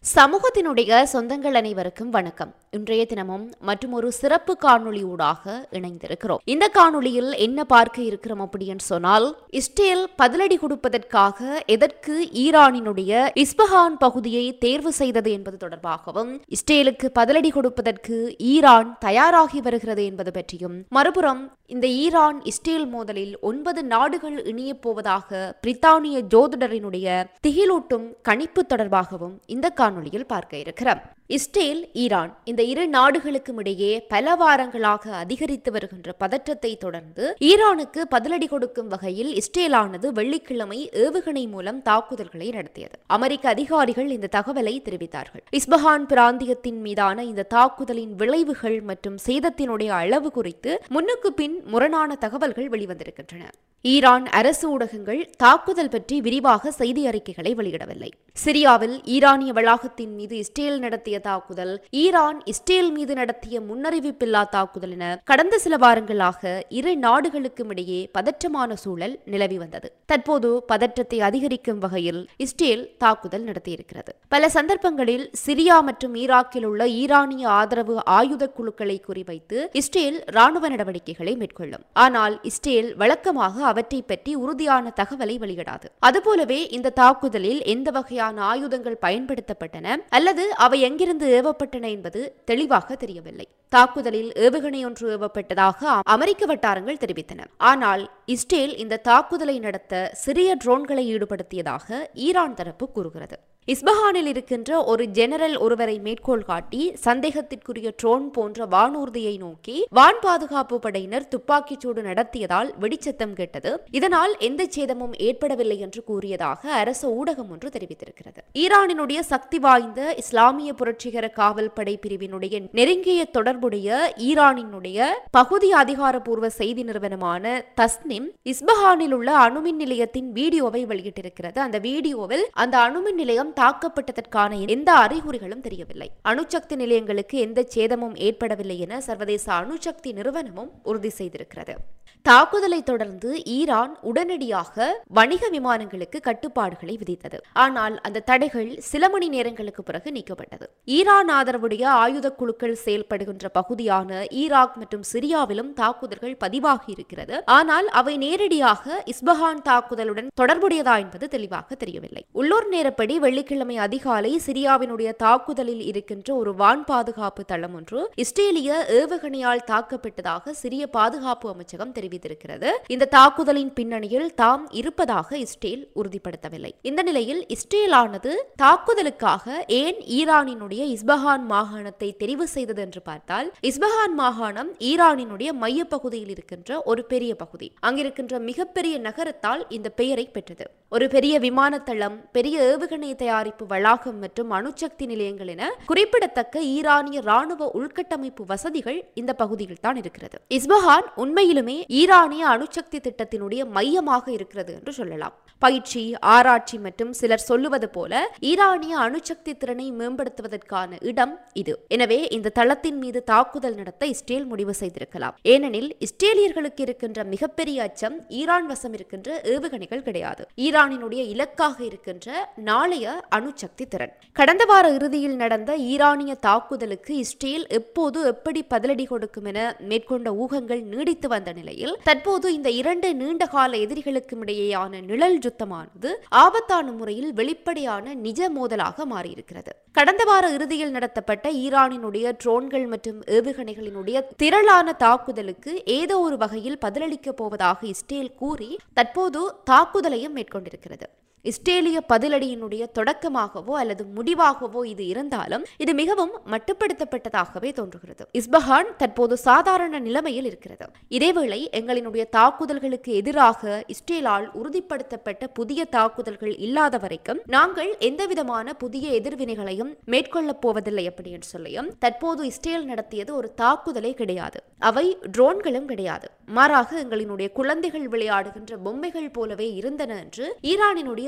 சமூகத்தினுடைய சொந்தங்கள் அனைவருக்கும் வணக்கம் இன்றைய தினமும் மற்றும் ஒரு சிறப்பு காணொளி ஊடாக இணைந்திருக்கிறோம் இந்த காணொளியில் என்ன பார்க்க இருக்கிறோம் அப்படின்னு சொன்னால் இஸ்ரேல் பதிலடி கொடுப்பதற்காக எதற்கு ஈரானினுடைய இஸ்பஹான் பகுதியை தேர்வு செய்தது என்பது தொடர்பாகவும் இஸ்ரேலுக்கு பதிலடி கொடுப்பதற்கு ஈரான் தயாராகி வருகிறது என்பது பற்றியும் மறுபுறம் இந்த ஈரான் இஸ்ரேல் மோதலில் ஒன்பது நாடுகள் இணையப் போவதாக பிரித்தானிய ஜோதிடரினுடைய திகிலூட்டும் கணிப்பு தொடர்பாகவும் இந்த காணொளியில் பார்க்க இருக்கிறோம் இஸ்ரேல் ஈரான் இந்த இரு நாடுகளுக்கும் இடையே பல வாரங்களாக அதிகரித்து வருகின்ற பதற்றத்தை தொடர்ந்து ஈரானுக்கு பதிலடி கொடுக்கும் வகையில் இஸ்ரேலானது வெள்ளிக்கிழமை ஏவுகணை மூலம் தாக்குதல்களை நடத்தியது அமெரிக்க அதிகாரிகள் இந்த தகவலை தெரிவித்தார்கள் இஸ்பஹான் பிராந்தியத்தின் மீதான இந்த தாக்குதலின் விளைவுகள் மற்றும் சேதத்தினுடைய அளவு குறித்து முன்னுக்கு பின் முரணான தகவல்கள் வெளிவந்திருக்கின்றன ஈரான் அரசு ஊடகங்கள் தாக்குதல் பற்றி விரிவாக செய்தி அறிக்கைகளை வெளியிடவில்லை சிரியாவில் ஈரானிய வளாகத்தின் மீது இஸ்ரேல் நடத்திய தாக்குதல் ஈரான் இஸ்ரேல் மீது நடத்திய முன்னறிவிப்பில்லா தாக்குதல் என கடந்த சில வாரங்களாக இரு நாடுகளுக்கும் இடையே பதற்றமான சூழல் நிலவி வந்தது தற்போது பதற்றத்தை அதிகரிக்கும் வகையில் இஸ்ரேல் தாக்குதல் நடத்தியிருக்கிறது பல சந்தர்ப்பங்களில் சிரியா மற்றும் ஈராக்கில் உள்ள ஈரானிய ஆதரவு ஆயுத குழுக்களை குறிவைத்து இஸ்ரேல் ராணுவ நடவடிக்கைகளை மேற்கொள்ளும் ஆனால் இஸ்ரேல் வழக்கமாக அவற்றை பற்றி உறுதியான தகவலை வெளியிடாது அதுபோலவே இந்த தாக்குதலில் எந்த வகையான ஆயுதங்கள் பயன்படுத்தப்பட்டன அல்லது அவை எங்கிருந்து ஏவப்பட்டன என்பது தெளிவாக தெரியவில்லை தாக்குதலில் ஏவுகணை ஒன்று ஏவப்பட்டதாக அமெரிக்க வட்டாரங்கள் தெரிவித்தன ஆனால் இஸ்ரேல் இந்த தாக்குதலை நடத்த சிறிய ட்ரோன்களை ஈடுபடுத்தியதாக ஈரான் தரப்பு கூறுகிறது இஸ்பஹானில் இருக்கின்ற ஒரு ஜெனரல் ஒருவரை மேற்கோள் காட்டி சந்தேகத்திற்குரிய ட்ரோன் போன்ற வானூர்தியை நோக்கி வான் பாதுகாப்பு படையினர் துப்பாக்கிச் சூடு நடத்தியதால் வெடிச்சத்தம் கேட்டது இதனால் எந்த சேதமும் ஏற்படவில்லை என்று கூறியதாக அரசு ஊடகம் ஒன்று தெரிவித்திருக்கிறது ஈரானினுடைய சக்தி வாய்ந்த இஸ்லாமிய புரட்சிகர காவல் படை பிரிவினுடைய நெருங்கிய தொடர்புடைய ஈரானினுடைய பகுதி அதிகாரப்பூர்வ செய்தி நிறுவனமான தஸ்னிம் இஸ்பஹானில் உள்ள அணுமின் நிலையத்தின் வீடியோவை வெளியிட்டிருக்கிறது அந்த வீடியோவில் அந்த அணுமின் நிலையம் தாக்கப்பட்டதற்கான எந்த அறிகுறிகளும் தெரியவில்லை அணுசக்தி நிலையங்களுக்கு எந்த சேதமும் ஏற்படவில்லை என சர்வதேச அணுசக்தி நிறுவனமும் உறுதி செய்திருக்கிறது தாக்குதலை தொடர்ந்து ஈரான் உடனடியாக வணிக விமானங்களுக்கு கட்டுப்பாடுகளை விதித்தது ஆனால் அந்த தடைகள் சில மணி நேரங்களுக்கு பிறகு நீக்கப்பட்டது ஈரான் ஆதரவுடைய ஆயுத குழுக்கள் செயல்படுகின்ற பகுதியான ஈராக் மற்றும் சிரியாவிலும் தாக்குதல்கள் பதிவாகி இருக்கிறது ஆனால் அவை நேரடியாக இஸ்பஹான் தாக்குதலுடன் தொடர்புடையதா என்பது தெளிவாக தெரியவில்லை உள்ளூர் நேரப்படி வெள்ளிக்கிழமை அதிகாலை சிரியாவினுடைய தாக்குதலில் இருக்கின்ற ஒரு வான் பாதுகாப்பு தளம் ஒன்று இஸ்ரேலிய ஏவுகணையால் தாக்கப்பட்டதாக சிரிய பாதுகாப்பு அமைச்சகம் தெரிவித்திருக்கிறது இந்த தாக்குதலின் பின்னணியில் தாம் இருப்பதாக இஸ்ரேல் உறுதிப்படுத்தவில்லை இந்த நிலையில் இஸ்ரேலானது தாக்குதலுக்காக ஏன் ஈரானினுடைய இஸ்பஹான் மாகாணத்தை தெரிவு செய்தது என்று பார்த்தால் இஸ்பஹான் மாகாணம் ஈரானினுடைய மையப்பகுதியில் இருக்கின்ற ஒரு பெரிய பகுதி அங்கிருக்கின்ற மிகப்பெரிய நகரத்தால் இந்த பெயரை பெற்றது ஒரு பெரிய விமானத்தளம் பெரிய ஏவுகணை தயாரிப்பு வளாகம் மற்றும் அணுசக்தி நிலையங்கள் என குறிப்பிடத்தக்க ஈரானிய ராணுவ உள்கட்டமைப்பு வசதிகள் இந்த பகுதியில் தான் இருக்கிறது இஸ்பஹான் உண்மையிலுமே ஈரானிய அணுசக்தி திட்டத்தினுடைய மையமாக இருக்கிறது என்று சொல்லலாம் பயிற்சி ஆராய்ச்சி மற்றும் சிலர் சொல்லுவது போல ஈரானிய அணுசக்தி திறனை மேம்படுத்துவதற்கான இடம் இது எனவே இந்த தளத்தின் மீது தாக்குதல் நடத்த இஸ்ரேல் முடிவு செய்திருக்கலாம் ஏனெனில் இஸ்ரேலியர்களுக்கு இருக்கின்ற மிகப்பெரிய அச்சம் ஈரான் வசம் இருக்கின்ற ஏவுகணைகள் கிடையாது ஈரானினுடைய இலக்காக இருக்கின்ற நாளைய அணுசக்தி திறன் கடந்த வார இறுதியில் நடந்த ஈரானிய தாக்குதலுக்கு இஸ்ரேல் எப்போது எப்படி பதிலடி கொடுக்கும் என மேற்கொண்ட ஊகங்கள் நீடித்து வந்த நிலையில் தற்போது இந்த இரண்டு நீண்டகால எதிரிகளுக்கும் இடையேயான நிழல் யுத்தமானது ஆபத்தான முறையில் வெளிப்படையான நிஜ மோதலாக மாறியிருக்கிறது கடந்த வார இறுதியில் நடத்தப்பட்ட ஈரானினுடைய ட்ரோன்கள் மற்றும் ஏவுகணைகளினுடைய திரளான தாக்குதலுக்கு ஏதோ ஒரு வகையில் பதிலளிக்கப் போவதாக இஸ்ரேல் கூறி தற்போது தாக்குதலையும் மேற்கொண்டிருக்கிறது இஸ்ரேலிய பதிலடியினுடைய தொடக்கமாகவோ அல்லது முடிவாகவோ இது இருந்தாலும் இது மிகவும் மட்டுப்படுத்தப்பட்டதாகவே தோன்றுகிறது இஸ்பஹான் தற்போது சாதாரண நிலைமையில் இருக்கிறது இதேவேளை எங்களினுடைய தாக்குதல்களுக்கு எதிராக இஸ்ரேலால் உறுதிப்படுத்தப்பட்ட புதிய தாக்குதல்கள் இல்லாத வரைக்கும் நாங்கள் எந்தவிதமான புதிய எதிர்வினைகளையும் மேற்கொள்ளப் போவதில்லை அப்படி என்று சொல்லியும் தற்போது இஸ்ரேல் நடத்தியது ஒரு தாக்குதலே கிடையாது அவை ட்ரோன்களும் கிடையாது மாறாக எங்களினுடைய குழந்தைகள் விளையாடுகின்ற பொம்மைகள் போலவே இருந்தன என்று ஈரானினுடைய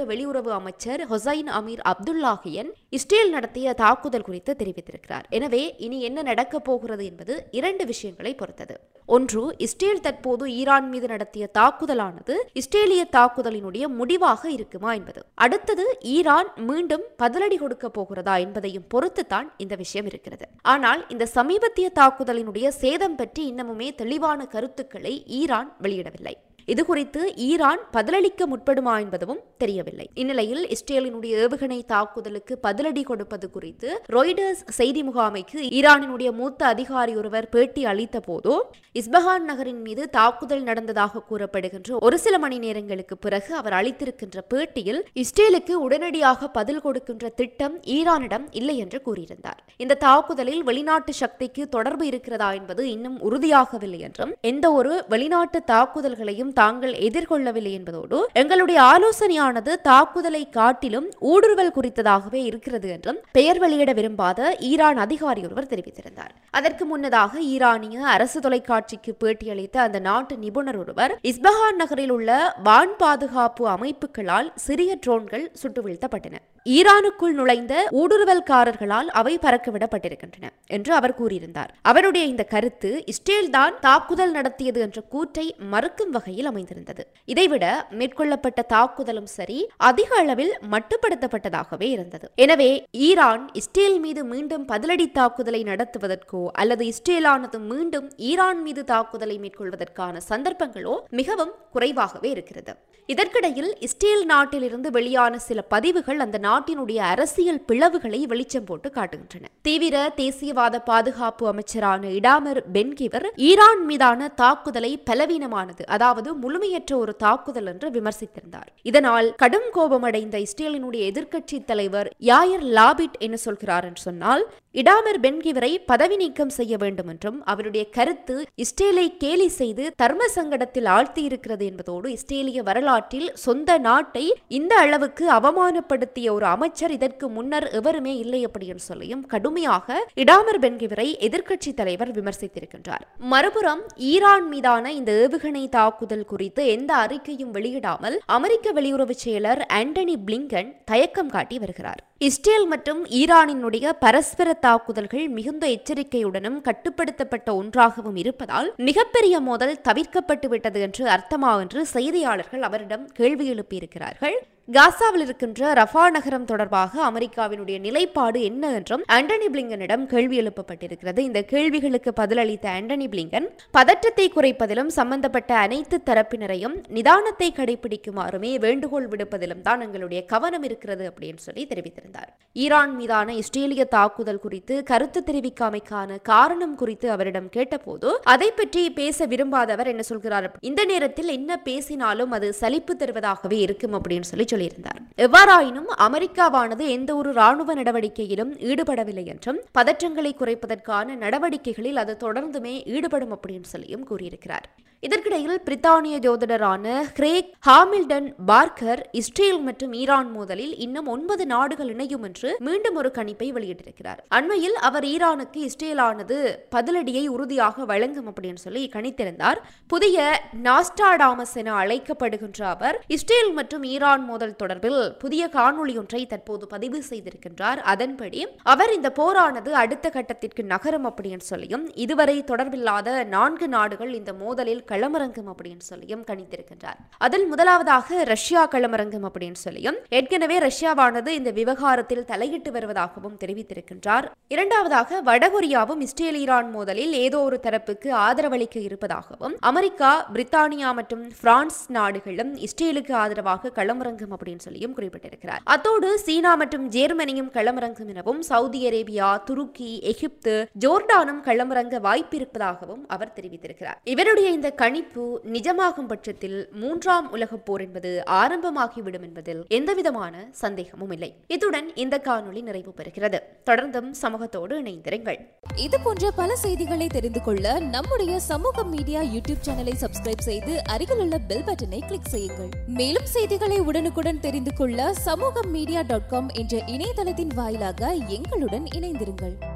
வெளியுறவு அமைச்சர் ஹொசைன் அமீர் அப்துல்லாஹியன் இஸ்ரேல் நடத்திய தாக்குதல் குறித்து தெரிவித்திருக்கிறார் எனவே இனி என்ன நடக்கப் போகிறது என்பது இரண்டு விஷயங்களை பொறுத்தது ஒன்று இஸ்ரேல் தற்போது ஈரான் மீது நடத்திய தாக்குதலானது இஸ்ரேலிய தாக்குதலினுடைய முடிவாக இருக்குமா என்பது அடுத்தது ஈரான் மீண்டும் பதிலடி கொடுக்க போகிறதா என்பதையும் பொறுத்துத்தான் இந்த விஷயம் இருக்கிறது ஆனால் இந்த சமீபத்திய தாக்குதலினுடைய சேதம் பற்றி இன்னமுமே தெளிவான கருத்துக்களை ஈரான் வெளியிடவில்லை இது குறித்து ஈரான் பதிலளிக்க முற்படுமா என்பதும் தெரியவில்லை இந்நிலையில் இஸ்ரேலினுடைய ஏவுகணை தாக்குதலுக்கு பதிலடி கொடுப்பது குறித்து ராய்டர்ஸ் செய்தி முகாமைக்கு ஈரானினுடைய மூத்த அதிகாரி ஒருவர் பேட்டி அளித்த போதோ இஸ்பஹான் நகரின் மீது தாக்குதல் நடந்ததாக கூறப்படுகின்ற ஒரு சில மணி நேரங்களுக்கு பிறகு அவர் அளித்திருக்கின்ற பேட்டியில் இஸ்ரேலுக்கு உடனடியாக பதில் கொடுக்கின்ற திட்டம் ஈரானிடம் இல்லை என்று கூறியிருந்தார் இந்த தாக்குதலில் வெளிநாட்டு சக்திக்கு தொடர்பு இருக்கிறதா என்பது இன்னும் உறுதியாகவில்லை என்றும் எந்த ஒரு வெளிநாட்டு தாக்குதல்களையும் தாங்கள் எதிர்கொள்ளவில்லை என்பதோடு எங்களுடைய ஆலோசனையானது தாக்குதலை காட்டிலும் ஊடுருவல் குறித்ததாகவே இருக்கிறது என்றும் பெயர் வெளியிட விரும்பாத ஈரான் அதிகாரி ஒருவர் தெரிவித்திருந்தார் அதற்கு முன்னதாக ஈரானிய அரசு தொலைக்காட்சிக்கு பேட்டியளித்த அந்த நாட்டு நிபுணர் ஒருவர் இஸ்பஹான் நகரில் உள்ள வான் பாதுகாப்பு அமைப்புகளால் சிறிய ட்ரோன்கள் சுட்டு வீழ்த்தப்பட்டன ஈரானுக்குள் நுழைந்த ஊடுருவல்காரர்களால் அவை பறக்கவிடப்பட்டிருக்கின்றன என்று அவர் கூறியிருந்தார் அவருடைய இந்த கருத்து இஸ்ரேல் தான் தாக்குதல் நடத்தியது என்ற கூற்றை மறுக்கும் வகையில் அமைந்திருந்தது இதைவிட மேற்கொள்ளப்பட்ட தாக்குதலும் சரி அதிக அளவில் மட்டுப்படுத்தப்பட்டதாகவே இருந்தது எனவே ஈரான் இஸ்ரேல் மீது மீண்டும் பதிலடி தாக்குதலை நடத்துவதற்கோ அல்லது இஸ்ரேலானது மீண்டும் ஈரான் மீது தாக்குதலை மேற்கொள்வதற்கான சந்தர்ப்பங்களோ மிகவும் குறைவாகவே இருக்கிறது இதற்கிடையில் இஸ்ரேல் நாட்டிலிருந்து வெளியான சில பதிவுகள் அந்த நாட்டினுடைய அரசியல் பிளவுகளை வெளிச்சம் போட்டு காட்டுகின்றன தீவிர தேசியவாத பாதுகாப்பு அமைச்சரான இடாமர் பென்கிவர் ஈரான் மீதான தாக்குதலை பலவீனமானது அதாவது முழுமையற்ற ஒரு தாக்குதல் என்று விமர்சித்திருந்தார் இதனால் கடும் கோபமடைந்த இஸ்ரேலினுடைய எதிர்க்கட்சி தலைவர் யாயர் லாபிட் என்ன சொல்கிறார் என்று சொன்னால் இடாமர் பென்கிவரை பதவி நீக்கம் செய்ய வேண்டும் என்றும் அவருடைய கருத்து இஸ்ரேலை கேலி செய்து தர்ம சங்கடத்தில் ஆழ்த்தி இருக்கிறது என்பதோடு இஸ்ரேலிய வரலாற்றில் சொந்த நாட்டை இந்த அளவுக்கு அவமானப்படுத்திய ஒரு அமைச்சர் இதற்கு முன்னர் எவருமே இல்லை அப்படின்னு சொல்லியும் கடுமையாக இடாமர் பென்கிவரை எதிர்க்கட்சி தலைவர் விமர்சித்திருக்கின்றார் மறுபுறம் ஈரான் மீதான இந்த ஏவுகணை தாக்குதல் குறித்து எந்த அறிக்கையும் வெளியிடாமல் அமெரிக்க வெளியுறவு செயலர் ஆண்டனி பிளிங்கன் தயக்கம் காட்டி வருகிறார் இஸ்ரேல் மற்றும் ஈரானினுடைய பரஸ்பர தாக்குதல்கள் மிகுந்த எச்சரிக்கையுடனும் கட்டுப்படுத்தப்பட்ட ஒன்றாகவும் இருப்பதால் மிகப்பெரிய மோதல் தவிர்க்கப்பட்டு விட்டது என்று அர்த்தமா என்று செய்தியாளர்கள் அவரிடம் கேள்வி எழுப்பியிருக்கிறார்கள் காசாவில் இருக்கின்ற ரஃபா நகரம் தொடர்பாக அமெரிக்காவினுடைய நிலைப்பாடு என்ன என்றும் ஆண்டனி பிளிங்கனிடம் கேள்வி எழுப்பப்பட்டிருக்கிறது இந்த கேள்விகளுக்கு பதிலளித்த ஆண்டனி பிளிங்கன் பதற்றத்தை குறைப்பதிலும் சம்பந்தப்பட்ட அனைத்து தரப்பினரையும் நிதானத்தை கடைபிடிக்குமாறுமே வேண்டுகோள் விடுப்பதிலும் தான் எங்களுடைய கவனம் இருக்கிறது அப்படின்னு சொல்லி தெரிவித்திருந்தார் ஈரான் மீதான இஸ்ரேலிய தாக்குதல் குறித்து கருத்து தெரிவிக்காமைக்கான காரணம் குறித்து அவரிடம் கேட்டபோது அதை பற்றி பேச விரும்பாதவர் என்ன சொல்கிறார் இந்த நேரத்தில் என்ன பேசினாலும் அது சலிப்பு தருவதாகவே இருக்கும் அப்படின்னு சொல்லி சொல்லியிருந்தார் எவ்வாறாயினும் அமெரிக்காவானது எந்த ஒரு ராணுவ நடவடிக்கையிலும் ஈடுபடவில்லை என்றும் பதற்றங்களை குறைப்பதற்கான நடவடிக்கைகளில் அது தொடர்ந்துமே ஈடுபடும் அப்படின்னு சொல்லியும் கூறியிருக்கிறார் இதற்கிடையில் பிரித்தானிய ஜோதிடரான கிரேக் ஹாமில்டன் பார்க்கர் இஸ்ரேல் மற்றும் ஈரான் மோதலில் இன்னும் ஒன்பது நாடுகள் இணையும் என்று மீண்டும் ஒரு கணிப்பை வெளியிட்டிருக்கிறார் அண்மையில் அவர் ஈரானுக்கு இஸ்ரேலானது பதிலடியை உறுதியாக வழங்கும் அப்படின்னு சொல்லி கணித்திருந்தார் புதிய நாஸ்டாடாமஸ் என அழைக்கப்படுகின்ற அவர் இஸ்ரேல் மற்றும் ஈரான் மோதல் தொடர்பில் புதிய காணொளி ஒன்றை தற்போது பதிவு செய்திருக்கின்றார் அதன்படி அவர் இந்த போரானது அடுத்த கட்டத்திற்கு நகரும் அப்படின்னு சொல்லியும் இதுவரை தொடர்பில்லாத நான்கு நாடுகள் இந்த மோதலில் களமிறங்கும் அப்படின்னு சொல்லியும் கணித்திருக்கின்றார் அதில் முதலாவதாக ரஷ்யா களமிறங்கும் அப்படின்னு சொல்லியும் ஏற்கனவே ரஷ்யாவானது இந்த விவகாரத்தில் தலையிட்டு வருவதாகவும் தெரிவித்திருக்கின்றார் இரண்டாவதாக வடகொரியாவும் இஸ்ரேல் ஈரான் மோதலில் ஏதோ ஒரு தரப்புக்கு ஆதரவளிக்க இருப்பதாகவும் அமெரிக்கா பிரித்தானியா மற்றும் பிரான்ஸ் நாடுகளும் இஸ்ரேலுக்கு ஆதரவாக களமிறங்கும் அப்படின்னு சொல்லியும் குறிப்பிட்டிருக்கிறார் அத்தோடு சீனா மற்றும் ஜெர்மனியும் களமிறங்கும் எனவும் சவுதி அரேபியா துருக்கி எகிப்து ஜோர்டானும் களமிறங்க வாய்ப்பு இருப்பதாகவும் அவர் தெரிவித்திருக்கிறார் இவருடைய இந்த கணிப்பு நிஜமாகும் பட்சத்தில் மூன்றாம் உலகப் போர் என்பது ஆரம்பமாகிவிடும் என்பதில் எந்தவிதமான சந்தேகமும் இல்லை இத்துடன் இந்த காணொளி நிறைவு பெறுகிறது தொடர்ந்தும் சமூகத்தோடு இணைந்திருங்கள் இது போன்ற பல செய்திகளை தெரிந்து கொள்ள நம்முடைய சமூக மீடியா யூடியூப் சேனலை சப்ஸ்கிரைப் செய்து அருகிலுள்ள பெல் பட்டனை கிளிக் செய்யுங்கள் மேலும் செய்திகளை உடனுக்குடன் தெரிந்து கொள்ள சமூக மீடியா டாட் காம் என்ற இணையதளத்தின் வாயிலாக எங்களுடன் இணைந்திருங்கள்